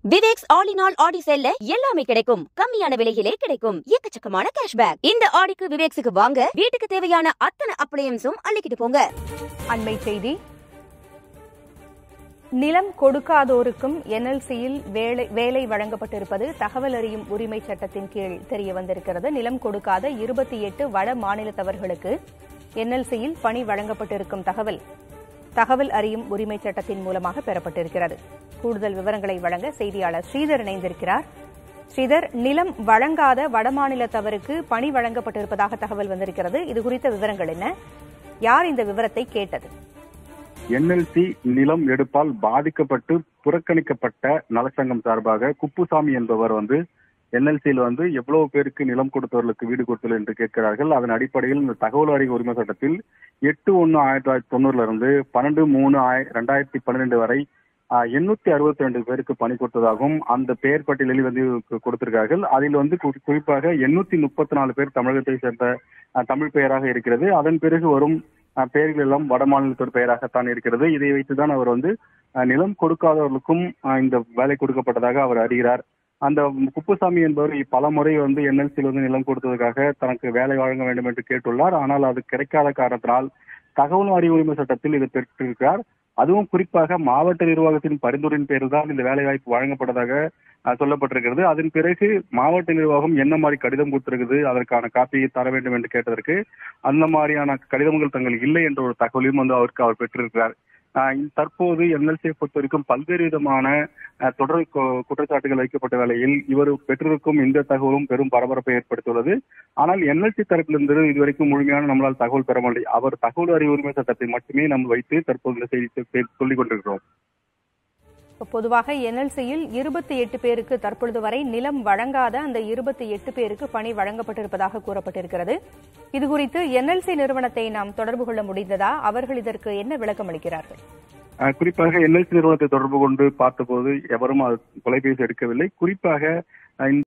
Viveks all in all ஆடி சேல்ல எல்லாமே கிடைக்கும் கம்மியான விலையிலே கிடைக்கும் எக்கச்சக்கமான கேஷ்பேக் இந்த ஆடிக்கு விவேக்ஸுக்கு வாங்க வீட்டுக்கு தேவையான அத்தனை அப்ளையன்ஸும் அள்ளிக்கிட்டு போங்க அண்மை செய்தி நிலம் கொடுக்காதோருக்கும் என்எல்சியில் வேலை வேலை வழங்கப்பட்டிருப்பது தகவல் அறியும் உரிமை சட்டத்தின் கீழ் தெரிய வந்திருக்கிறது நிலம் கொடுக்காத இருபத்தி எட்டு வட மாநிலத்தவர்களுக்கு என்எல்சியில் பணி வழங்கப்பட்டிருக்கும் தகவல் தகவல் அறியும் உரிமை சட்டத்தின் மூலமாக பெறப்பட்டிருக்கிறது கூடுதல் விவரங்களை வழங்க செய்தியாளர் ஸ்ரீதர் இணைந்திருக்கிறார் ஸ்ரீதர் நிலம் வழங்காத வடமாநிலத்தவருக்கு பணி வழங்கப்பட்டிருப்பதாக தகவல் வந்திருக்கிறது இது குறித்த விவரங்கள் என்ன யார் இந்த விவரத்தை கேட்டது என்எல்சி நிலம் எடுப்பால் பாதிக்கப்பட்டு புறக்கணிக்கப்பட்ட நலச்சங்கம் சார்பாக குப்புசாமி என்பவர் வந்து என்எல்சியில் வந்து எவ்வளவு பேருக்கு நிலம் கொடுத்தவர்களுக்கு வீடு கொடுத்தல் என்று கேட்கிறார்கள் அதன் அடிப்படையில் இந்த தகவல் அறிவு உரிமை சட்டத்தில் எட்டு ஒன்னு ஆயிரத்தி தொள்ளாயிரத்தி தொண்ணூறுல இருந்து பன்னெண்டு மூணு ஆய- ரெண்டாயிரத்தி பன்னிரெண்டு வரை எண்ணூத்தி அறுபத்தி ரெண்டு பேருக்கு பணி கொடுத்ததாகவும் அந்த பெயர் பட்டியலில் வந்து கு- கொடுத்திருக்கார்கள் அதில் வந்து குறி- குறிப்பாக எண்ணூத்தி முப்பத்தி நாலு பேர் தமிழகத்தை சேர்ந்த அஹ், தமிழ் பெயராக இருக்கிறது அதன் பிறகு வரும் அஹ், பெயர்கள் எல்லாம் வட மாநிலத்தோர் பெயராகத்தான் இருக்கிறது இதை வைத்துதான் அவர் வந்து அஹ், நிலம் கொடுக்காதவர்களுக்கும் அஹ், இந்த வேலை கொடுக்கப்பட்டதாக அவர் அறிகிறார் அந்த குப்புசாமி என்பவர் பல முறை வந்து என்எல்சியில் வந்து நிலம் கொடுத்ததற்காக தனக்கு வேலை வழங்க வேண்டும் என்று கேட்டுள்ளார் ஆனால் அது கிடைக்காத காரணத்தினால் தகவல் அறிவு உரிமை சட்டத்தில் இதை பெற்றிருக்கிறார் அதுவும் குறிப்பாக மாவட்ட நிர்வாகத்தின் பரிந்துரையின் பேரில் தான் இந்த வேலை வாய்ப்பு வழங்கப்பட்டதாக அஹ், சொல்லப்பட்டிருக்கிறது அதன் பிறகு மாவட்ட நிர்வாகம் என்ன மாதிரி கடிதம் கொடுத்திருக்குது அதற்கான காப்பியை தர வேண்டும் என்று கேட்டதற்கு அந்த மாதிரியான கடிதங்கள் தங்கள் இல்லை என்ற ஒரு தகவலையும் வந்து அவருக்கு அவர் பெற்றிருக்கிறார் அஹ், இந்த தற்போது என்எல்சியை பொறுத்த வரைக்கும் பல்வேறு விதமான அஹ், தொடர் கு- குற்றச்சாட்டுகள் வைக்கப்பட்ட வேளையில் இவர் பெற்றிருக்கும் இந்த தகவலும் பெரும் பரபரப்பை ஏற்படுத்தியுள்ளது ஆனால் என்எல்சி தரப்பிலிருந்து இதுவரைக்கும் முழுமையான நம்மளால் தகவல் பெற முடியல அவர் தகவல் அறிவு உரிமை சட்டத்தை மட்டுமே நம்ம வைத்து தற்போது இந்த செய்தி செ- சொல்லிக் கொண்டிருக்கிறோம் இப்ப பொதுவாக என்எல்சியில் இருபத்தி எட்டு பேருக்கு தற்பொழுது வரை நிலம் வழங்காத அந்த இருபத்தி எட்டு பேருக்கு பணி வழங்கப்பட்டிருப்பதாக கூறப்பட்டிருக்கிறது இதுகுறித்து என்எல்சி நிறுவனத்தை நாம் தொடர்பு கொள்ள முடிந்ததா அவர்கள் இதற்கு என்ன விளக்கம் அளிக்கிறார்கள் அஹ், குறிப்பாக என்எல்சி நிறுவனத்தை தொடர்பு கொண்டு பார்த்தபோது எவரும் அது தொலைபேசி எடுக்கவில்லை குறிப்பாக அஹ், இந்த